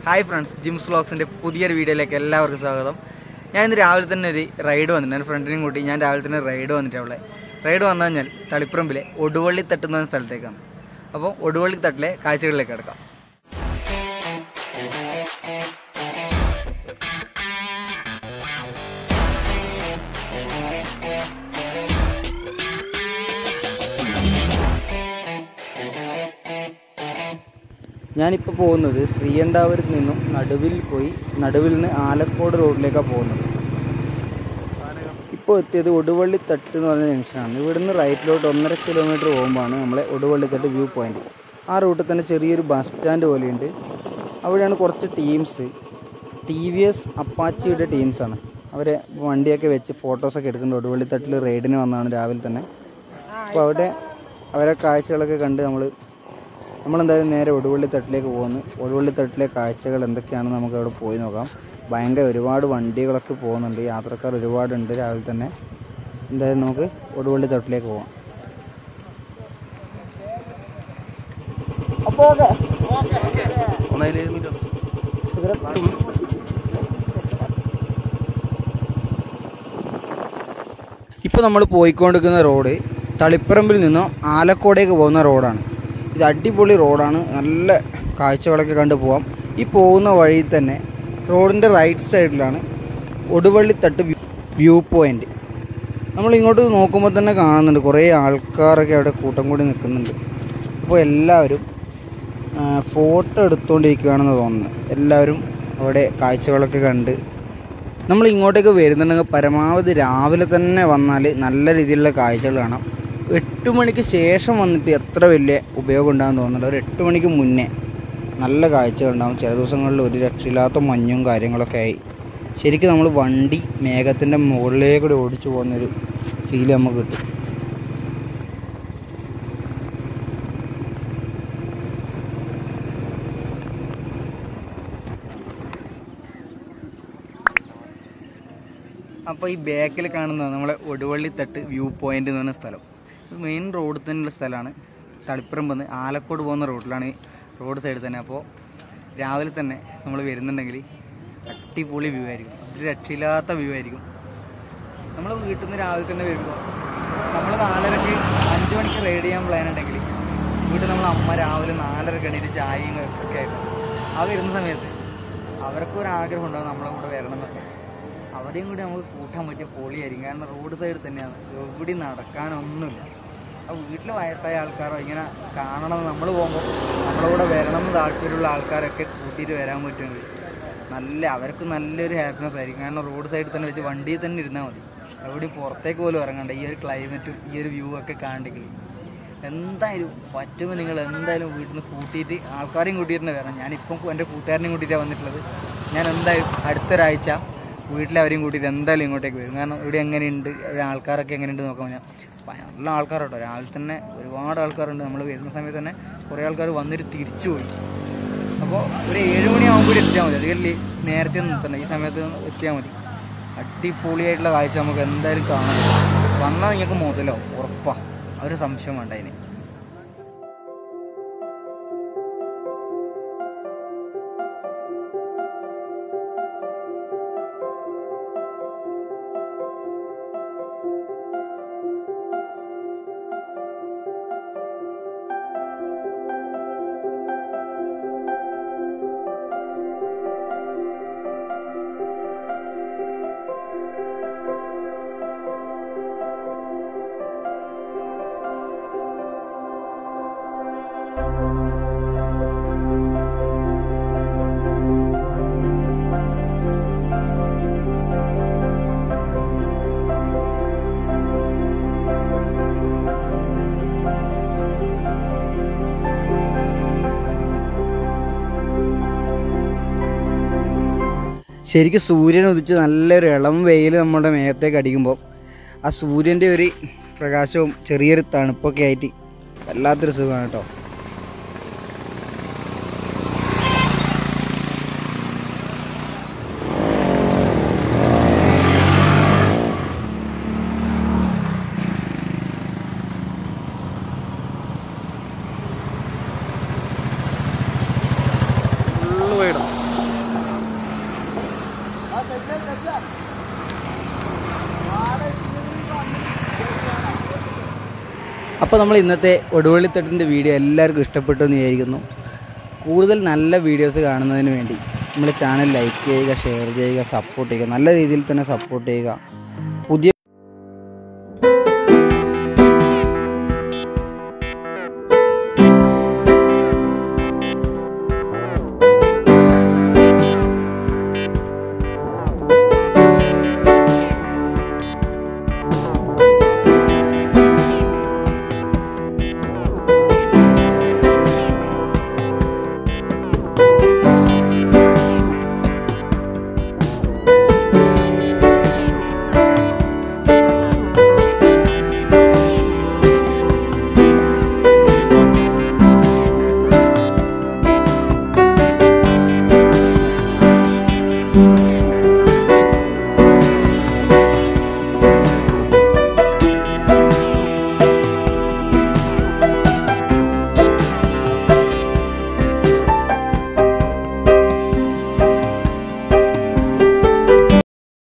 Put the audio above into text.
hi friends Jims വ്ളോഗ്സിൻ്റെ പുതിയൊരു വീഡിയോയിലേക്ക് എല്ലാവർക്കും സ്വാഗതം ഞാൻ ഇന്ന് രാവിലെ തന്നെ ഒരു റൈഡ് വന്നിട്ടുണ്ട് എൻ്റെ ഫ്രണ്ടിനെയും കൂട്ടി ഞാൻ രാവിലെ തന്നെ റൈഡ് വന്നിട്ടുള്ളത് റൈഡ് വന്നു കഴിഞ്ഞാൽ തളിപ്പറമ്പിലെ ഒടുവള്ളി തട്ട് എന്ന് പറഞ്ഞ സ്ഥലത്തേക്കാണ് അപ്പോൾ ഒടുവള്ളി തട്ടിലെ കാഴ്ചകളിലേക്ക് കിടക്കാം ഞാനിപ്പോൾ പോകുന്നത് ശ്രീയണ്ടാവൂരിൽ നിന്നും നടുവിൽ പോയി നടുവിൽ നിന്ന് ആലക്കോട് റോഡിലേക്കാണ് പോകുന്നത് ഇപ്പോൾ എത്തിയത് ഒടുവള്ളി തട്ട് എന്ന് പറഞ്ഞ ജംഗ്ഷനാണ് ഇവിടുന്ന് റൈറ്റിലോട്ട് ഒന്നര കിലോമീറ്റർ പോകുമ്പോഴാണ് നമ്മളെ ഒടുവള്ളി തട്ട് വ്യൂ പോയിന്റ് ആ റൂട്ടിൽ തന്നെ ചെറിയൊരു ബസ് സ്റ്റാൻഡ് പോലെയുണ്ട് അവിടെയാണ് കുറച്ച് ടീംസ് ടി വി എസ് അപ്പാച്ചിയുടെ ടീംസാണ് അവരെ വണ്ടിയൊക്കെ വെച്ച് ഫോട്ടോസൊക്കെ എടുക്കുന്നുണ്ട് ഒടുവള്ളി തട്ടിൽ റൈഡിന് വന്നതാണ് രാവിലെ തന്നെ അപ്പോൾ അവിടെ അവരെ കാഴ്ചകളൊക്കെ കണ്ട് നമ്മൾ നമ്മളെന്തായാലും നേരെ ഒടുവള്ളി തട്ടിലേക്ക് പോകുന്നു ഒടുവള്ളി തട്ടിലെ കാഴ്ചകൾ എന്തൊക്കെയാണെന്ന് നമുക്ക് അവിടെ പോയി നോക്കാം ഭയങ്കര ഒരുപാട് വണ്ടികളൊക്കെ പോകുന്നുണ്ട് യാത്രക്കാർ ഒരുപാടുണ്ട് രാവിലെ തന്നെ എന്തായാലും നമുക്ക് ഒടുവള്ളി തട്ടിലേക്ക് പോകാം അപ്പോൾ ഇപ്പോൾ നമ്മൾ പോയിക്കൊണ്ടിരിക്കുന്ന റോഡ് തളിപ്പറമ്പിൽ നിന്നും ആലക്കോടേക്ക് പോകുന്ന റോഡാണ് ഇത് അടിപൊളി റോഡാണ് നല്ല കാഴ്ചകളൊക്കെ കണ്ടു പോവാം ഈ പോകുന്ന വഴിയിൽ തന്നെ റോഡിൻ്റെ റൈറ്റ് സൈഡിലാണ് ഒടുവള്ളിത്തട്ട് വ്യൂ വ്യൂ പോയിൻ്റ് നമ്മൾ ഇങ്ങോട്ട് നോക്കുമ്പോൾ തന്നെ കാണുന്നുണ്ട് കുറേ ആൾക്കാരൊക്കെ അവിടെ കൂട്ടം കൂടി നിൽക്കുന്നുണ്ട് അപ്പോൾ എല്ലാവരും ഫോട്ടോ എടുത്തുകൊണ്ടിരിക്കുകയാണെന്ന് തോന്നുന്നു എല്ലാവരും അവിടെ കാഴ്ചകളൊക്കെ കണ്ട് നമ്മൾ ഇങ്ങോട്ടേക്ക് വരുന്നുണ്ടെങ്കിൽ പരമാവധി രാവിലെ തന്നെ വന്നാൽ നല്ല രീതിയിലുള്ള കാഴ്ചകൾ കാണാം എട്ട് മണിക്ക് ശേഷം വന്നിട്ട് എത്ര വലിയ ഉപയോഗം ഉണ്ടാകുമെന്ന് തോന്നുന്നില്ല ഒരു എട്ട് മണിക്ക് മുന്നേ നല്ല കാഴ്ചകൾ ഉണ്ടാകും ചില ദിവസങ്ങളിൽ ഒരു രക്ഷയില്ലാത്ത മഞ്ഞും കാര്യങ്ങളൊക്കെ ആയി ശരിക്കും നമ്മൾ വണ്ടി മേഘത്തിൻ്റെ മുകളിലേക്കൂടെ ഓടിച്ചു പോകുന്നൊരു ഫീൽ നമുക്ക് കിട്ടും അപ്പോൾ ഈ ബാക്കിൽ കാണുന്നത് നമ്മളെ ഒടുവള്ളിത്തട്ട് വ്യൂ പോയിന്റ് എന്ന് പറഞ്ഞ സ്ഥലം ഇത് മെയിൻ റോഡ് തന്നെയുള്ള സ്ഥലമാണ് തളിപ്പുറം വന്ന് ആലക്കോട് പോകുന്ന റോഡിലാണ് ഈ റോഡ് സൈഡിൽ തന്നെ അപ്പോൾ രാവിലെ തന്നെ നമ്മൾ വരുന്നുണ്ടെങ്കിൽ അടിപൊളി വ്യൂ ആയിരിക്കും ഒരു രക്ഷയില്ലാത്ത വ്യൂ ആയിരിക്കും നമ്മൾ വീട്ടിൽ നിന്ന് രാവിലെ തന്നെ വരുമ്പോൾ നമ്മൾ നാലരക്ക് അഞ്ച് മണിക്ക് റൈഡ് ചെയ്യാൻ പ്ലാൻ ഉണ്ടെങ്കിൽ വീട്ടിൽ നമ്മൾ അമ്മ രാവിലെ നാലരക്ക് എണീറ്റ് ചായയും ഒക്കെ ആയിട്ട് ആ വരുന്ന സമയത്ത് അവർക്കും ഒരു ആഗ്രഹം ഉണ്ടാവും നമ്മളെ കൂടെ വരണം എന്നൊക്കെ അവരെയും കൂടി നമുക്ക് കൂട്ടാൻ പറ്റിയ പൊളിയായിരിക്കും കാരണം റോഡ് സൈഡ് തന്നെയാണ് എവിടെയും നടക്കാനൊന്നുമില്ല അപ്പോൾ വീട്ടിൽ വയസ്സായ ആൾക്കാരോ ഇങ്ങനെ കാണണമെന്ന് നമ്മൾ പോകുമ്പോൾ നമ്മളെ കൂടെ വരണം എന്ന് താല്പര്യമുള്ള ആൾക്കാരൊക്കെ കൂട്ടിയിട്ട് വരാൻ പറ്റുമെങ്കിൽ നല്ല അവർക്ക് നല്ലൊരു ഹാപ്പിനെസ് ആയിരിക്കും കാരണം റോഡ് സൈഡിൽ തന്നെ വെച്ച് വണ്ടിയിൽ തന്നെ ഇരുന്നാൽ മതി എവിടെയും പുറത്തേക്ക് പോലും ഇറങ്ങണ്ട ഈ ഒരു ക്ലൈമറ്റും ഈ ഒരു വ്യൂ ഒക്കെ കാണണ്ടെങ്കിൽ എന്തായാലും പറ്റുമ്പോൾ നിങ്ങൾ എന്തായാലും വീട്ടിൽ നിന്ന് കൂട്ടിയിട്ട് ആൾക്കാരെയും കൂട്ടിയിട്ട് തന്നെ വരണം ഞാനിപ്പം എൻ്റെ കൂട്ടുകാരനെയും കൂട്ടിയിട്ടാണ് വന്നിട്ടുള്ളത് ഞാൻ എന്തായാലും അടുത്തൊരാഴ്ച വീട്ടിലെ അവരെയും കൂട്ടിയിട്ട് എന്തായാലും ഇങ്ങോട്ടേക്ക് വരും കാരണം ഇവിടെ എങ്ങനെയുണ്ട് ഇവിടെ ആൾക്കാരൊക്കെ എങ്ങനെയുണ്ട് നോക്കാൻ ഞാൻ നല്ല ആൾക്കാരുണ്ടോ രാവിലെ തന്നെ ഒരുപാട് ആൾക്കാരുണ്ട് നമ്മൾ വരുന്ന സമയത്ത് തന്നെ കുറേ ആൾക്കാർ വന്നിട്ട് തിരിച്ചു പോയി അപ്പോൾ ഒരു ഏഴ് മണിയാകുമ്പോൾ എത്തിയാൽ മതി അതിൽ നേരത്തെ ഒന്നും നിർത്തണ്ട ഈ സമയത്ത് എത്തിയാൽ മതി അടിപൊളിയായിട്ടുള്ള കാഴ്ച നമുക്ക് എന്തായാലും കാണാൻ പറ്റും വന്നാൽ നിങ്ങൾക്ക് മുതലോ ഉറപ്പാ ആ ഒരു സംശയം വേണ്ട അതിന് ശരിക്കും സൂര്യൻ ഉദിച്ച് നല്ലൊരു ഇളം വെയിൽ നമ്മുടെ മേഘത്തേക്ക് അടിക്കുമ്പോൾ ആ സൂര്യൻ്റെ ഒരു പ്രകാശവും ചെറിയൊരു തണുപ്പൊക്കെ ആയിട്ട് വല്ലാത്തൊരു സുഖമാണ് കേട്ടോ ഫുള്ള് വൈഡാണ് അപ്പോൾ നമ്മൾ ഇന്നത്തെ ഒടുവള്ളിത്തട്ടിൻ്റെ വീഡിയോ എല്ലാവർക്കും ഇഷ്ടപ്പെട്ടു എന്ന് വിചാരിക്കുന്നു കൂടുതൽ നല്ല വീഡിയോസ് കാണുന്നതിന് വേണ്ടി നമ്മൾ ചാനൽ ലൈക്ക് ചെയ്യുക ഷെയർ ചെയ്യുക സപ്പോർട്ട് ചെയ്യുക നല്ല രീതിയിൽ തന്നെ സപ്പോർട്ട് ചെയ്യുക